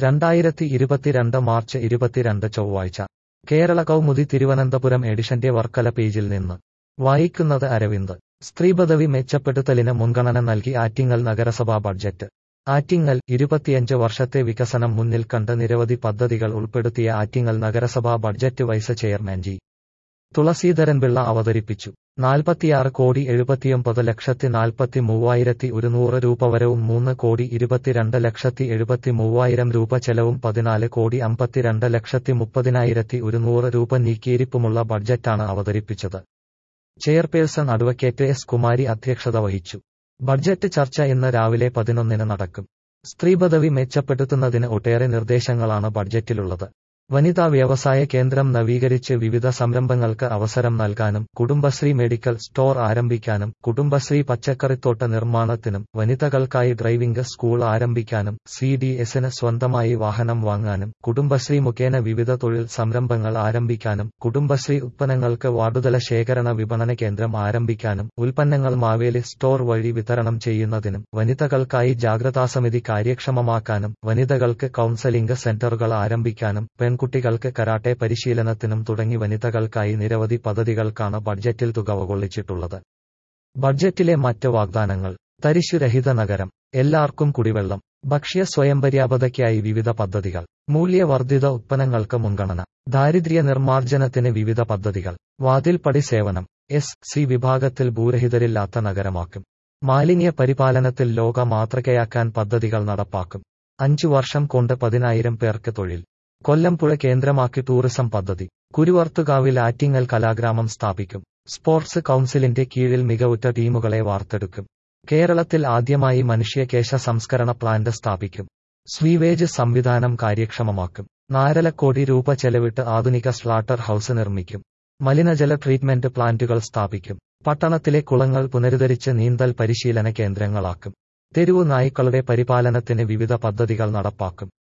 രണ്ടായിരത്തി ഇരുപത്തിരണ്ട് മാർച്ച് ഇരുപത്തിരണ്ട് ചൊവ്വാഴ്ച കേരള കൗമുദി തിരുവനന്തപുരം എഡിഷന്റെ വർക്കല പേജിൽ നിന്ന് വായിക്കുന്നത് അരവിന്ദ് സ്ത്രീപദവി മെച്ചപ്പെടുത്തലിന് മുൻഗണന നൽകി ആറ്റിങ്ങൽ നഗരസഭാ ബഡ്ജറ്റ് ആറ്റിങ്ങൽ ഇരുപത്തിയഞ്ച് വർഷത്തെ വികസനം മുന്നിൽ കണ്ട് നിരവധി പദ്ധതികൾ ഉൾപ്പെടുത്തിയ ആറ്റിങ്ങൽ നഗരസഭാ budget vice chairman G Thulaseedharan Pillai അവതരിപ്പിച്ചു നാൽപ്പത്തിയാറ് കോടി എഴുപത്തിയൊമ്പത് ലക്ഷത്തി നാൽപ്പത്തി മൂവായിരത്തി ഒരുന്നൂറ് രൂപ വരവും മൂന്ന് കോടി ഇരുപത്തിരണ്ട് ലക്ഷത്തി എഴുപത്തി മൂവായിരം രൂപ ചെലവും പതിനാല് കോടി അമ്പത്തിരണ്ട് ലക്ഷത്തി മുപ്പതിനായിരത്തി ഒരുന്നൂറ് രൂപ നീക്കിയിരിപ്പുമുള്ള ബഡ്ജറ്റാണ് അവതരിപ്പിച്ചത് ചെയർപേഴ്സൺ അഡ്വക്കേറ്റ് എസ് കുമാരി അധ്യക്ഷത വഹിച്ചു ബഡ്ജറ്റ് ചർച്ച ഇന്ന് രാവിലെ പതിനൊന്നിന് നടക്കും സ്ത്രീപദവി മെച്ചപ്പെടുത്തുന്നതിന് ഒട്ടേറെ നിർദ്ദേശങ്ങളാണ് ബഡ്ജറ്റിലുള്ളത് വനിതാ വ്യവസായ കേന്ദ്രം നവീകരിച്ച് വിവിധ സംരംഭങ്ങൾക്ക് അവസരം നൽകാനും കുടുംബശ്രീ മെഡിക്കൽ സ്റ്റോർ ആരംഭിക്കാനും കുടുംബശ്രീ പച്ചക്കറിത്തോട്ട നിർമ്മാണത്തിനും വനിതകൾക്കായി ഡ്രൈവിംഗ് സ്കൂൾ ആരംഭിക്കാനും സി ഡി എസിന് സ്വന്തമായി വാഹനം വാങ്ങാനും കുടുംബശ്രീ മുഖേന വിവിധ തൊഴിൽ സംരംഭങ്ങൾ ആരംഭിക്കാനും കുടുംബശ്രീ ഉത്പന്നങ്ങൾക്ക് വാർഡുതല ശേഖരണ വിപണന കേന്ദ്രം ആരംഭിക്കാനും ഉൽപ്പന്നങ്ങൾ മാവേലി സ്റ്റോർ വഴി വിതരണം ചെയ്യുന്നതിനും വനിതകൾക്കായി ജാഗ്രതാസമിതി കാര്യക്ഷമമാക്കാനും വനിതകൾക്ക് കൌൺസലിംഗ് സെന്ററുകൾ ആരംഭിക്കാനും പെൺകുട്ടികൾക്ക് കരാട്ടെ പരിശീലനത്തിനും തുടങ്ങി വനിതകൾക്കായി നിരവധി പദ്ധതികൾക്കാണ് ബഡ്ജറ്റിൽ തുക വകൊള്ളിച്ചിട്ടുള്ളത് ബഡ്ജറ്റിലെ മറ്റ് വാഗ്ദാനങ്ങൾ തരിശുരഹിത നഗരം എല്ലാവർക്കും കുടിവെള്ളം ഭക്ഷ്യ സ്വയംപര്യാപ്തതയ്ക്കായി വിവിധ പദ്ധതികൾ മൂല്യവർദ്ധിത ഉത്പന്നങ്ങൾക്ക് മുൻഗണന ദാരിദ്ര്യ നിർമ്മാർജ്ജനത്തിന് വിവിധ പദ്ധതികൾ വാതിൽപ്പടി സേവനം എസ് സി വിഭാഗത്തിൽ ഭൂരഹിതരില്ലാത്ത നഗരമാക്കും മാലിന്യ പരിപാലനത്തിൽ ലോക മാതൃകയാക്കാൻ പദ്ധതികൾ നടപ്പാക്കും അഞ്ചു വർഷം കൊണ്ട് പതിനായിരം പേർക്ക് തൊഴിൽ കൊല്ലംപുഴ കേന്ദ്രമാക്കി ടൂറിസം പദ്ധതി കുരുവർത്തുകാവിൽ ആറ്റിങ്ങൽ കലാഗ്രാമം സ്ഥാപിക്കും സ്പോർട്സ് കൌൺസിലിന്റെ കീഴിൽ മികവുറ്റ ടീമുകളെ വാർത്തെടുക്കും കേരളത്തിൽ ആദ്യമായി മനുഷ്യകേശ സംസ്കരണ പ്ലാന്റ് സ്ഥാപിക്കും സ്വീവേജ് സംവിധാനം കാര്യക്ഷമമാക്കും നാലര കോടി രൂപ ചെലവിട്ട് ആധുനിക സ്ലാട്ടർ ഹൌസ് നിർമ്മിക്കും മലിനജല ട്രീറ്റ്മെന്റ് പ്ലാന്റുകൾ സ്ഥാപിക്കും പട്ടണത്തിലെ കുളങ്ങൾ പുനരുദ്ധരിച്ച് നീന്തൽ പരിശീലന കേന്ദ്രങ്ങളാക്കും തെരുവു നായ്ക്കളുടെ പരിപാലനത്തിന് വിവിധ പദ്ധതികൾ നടപ്പാക്കും